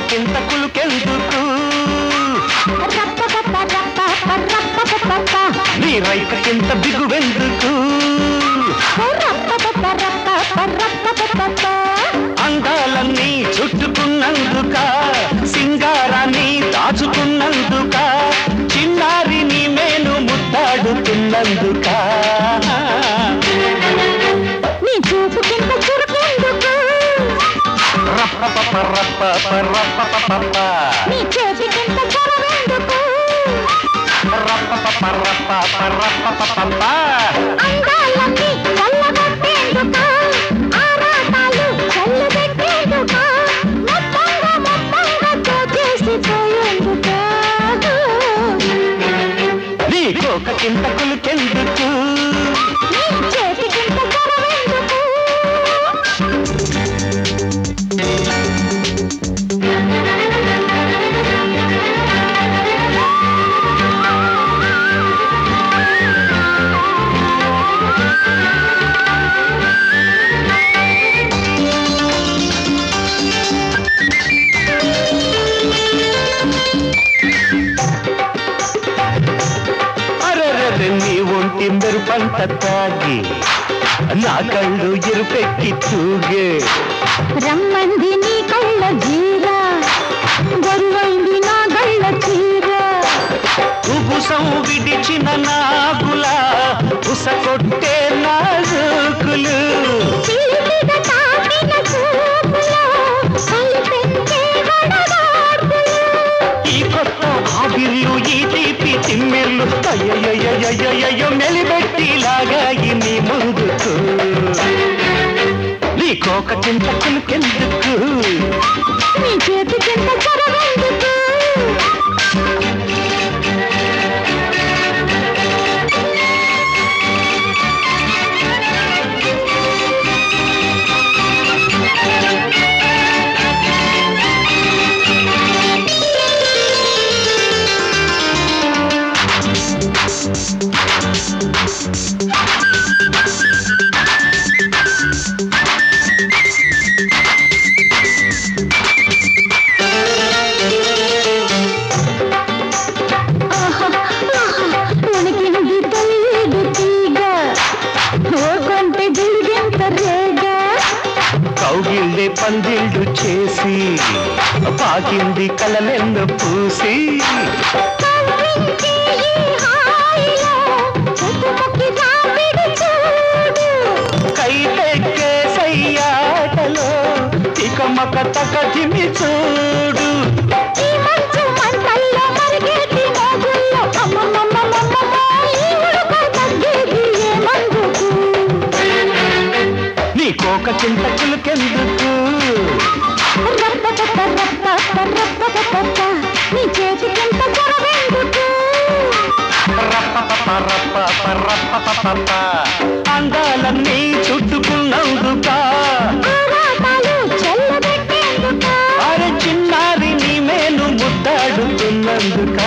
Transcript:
కోకకింత కులుకెందుకు నీ రైకకింత బిగువెందుకు అందాలన్నీ చుట్టుకున్నందుక సింగారాన్ని దాచుకున్నందుక చిన్నారి నీ మేను ముద్దాడుతున్నందుక నీ చూపు కింద చురుకెందుకు రప్పపప రప్పప రప్పపపప. నీ చేతి కింద చొరవెందుకు రప్పపప రప్పప రప్పపపప. అందాలన్నీ చల్లగొట్టేందుకు ఆరాటాలు చల్లబెట్టేందుకు మొత్తంగా మొత్తంగా దోచేసిపోయేందుకు నీ కోకకింత కులుకెందుకు నీ చేతి కింద చొరవెందుకు అరెరెరె నీ ఒంటి మెరుపంత తాగి నా కళ్ళు ఎరుపెక్కి తూగే రమ్మంది నీ కళ్ళ జీర గొరువైంది నా గళ్ళ చీర ఉబుసం విడిచిన నాగుల ఉసకొట్టే నాజుకులు చీలిక తాకిన చూపులో కలిపెంచే వడగాడ్పులు. ఈ కొత్త ఆవిర్లు ఈ తీపి తిమ్మిర్లు అయ్యయ్యయ్యయ్యయ్యో మెలిబెట్టి లాగాయి నీ ముందుకు నీ కోక చింతకులకెందుకు నీ చేతి కింద చొరవెందుకు ఆహా, ఆహా, ఉనికింది తల్లిది తీగ ఓ కొంటె గిలిగింత రేగ కౌగిళ్ళే పందిళ్ళు చేసి పాకింది కలలెన్న పూసి కవ్వించి ఈ హాయిలో చుట్టుముక్కి రాపిడి చూడు కైతెక్కే సయ్యాటలో తికమక తకటిమి చూడు ఈ మంచు మంటల్లో మరిగేటి మోగుల్లో అమ్మమ్మమ్మమ్మమ్మ ఈ ఉడక తగ్గేది ఏ మందుకు నీ కోక చింతకులకెందుకు రప్పపప్ప రప్పపప్ప రప్పపప్ప నీ చేతికింత చొరవెందుకు రప్పపప రప్పప రప్పపపప. అందాలన్నీ చుట్టుకున్నందుక ఆరాటాలు చల్లబెట్టేందుకు అరే చిన్నారి నీ మేను ముద్దాడుతున్నందుక